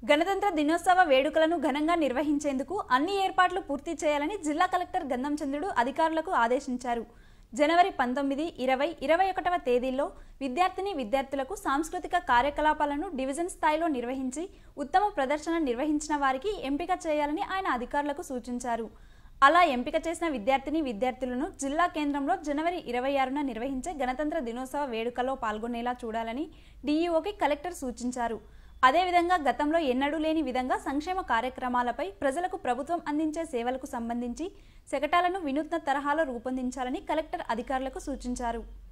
గణతంత్ర దినోత్సవ వేడుకలను ఘనంగా నిర్వహించేందుకు అన్ని ఏర్పాట్లు పూర్తి చేయాలని జిల్లా కలెక్టర్ గంధం చంద్రుడు అధికారులకు ఆదేశించారు జనవరి పంతొమ్మిది ఇరవై ఇరవై ఒకటవ తేదీల్లో విద్యార్థిని విద్యార్థులకు సాంస్కృతిక కార్యకలాపాలను డివిజన్ స్థాయిలో నిర్వహించి ఉత్తమ ప్రదర్శన నిర్వహించిన వారికి ఎంపిక చేయాలని ఆయన అధికారులకు సూచించారు అలా ఎంపిక చేసిన విద్యార్థిని విద్యార్థులను జిల్లా కేంద్రంలో జనవరి ఇరవై ఆరున నిర్వహించే గణతంత్ర దినోత్సవ వేడుకలో పాల్గొనేలా చూడాలని డీఈఓకి కలెక్టర్ సూచించారు అదేవిధంగా గతంలో ఎన్నడూ లేని విధంగా సంక్షేమ కార్యక్రమాలపై ప్రజలకు ప్రభుత్వం అందించే సేవలకు సంబంధించి శకటాలను వినూత్న తరహాలో రూపొందించాలని కలెక్టర్ అధికారులకు సూచించారు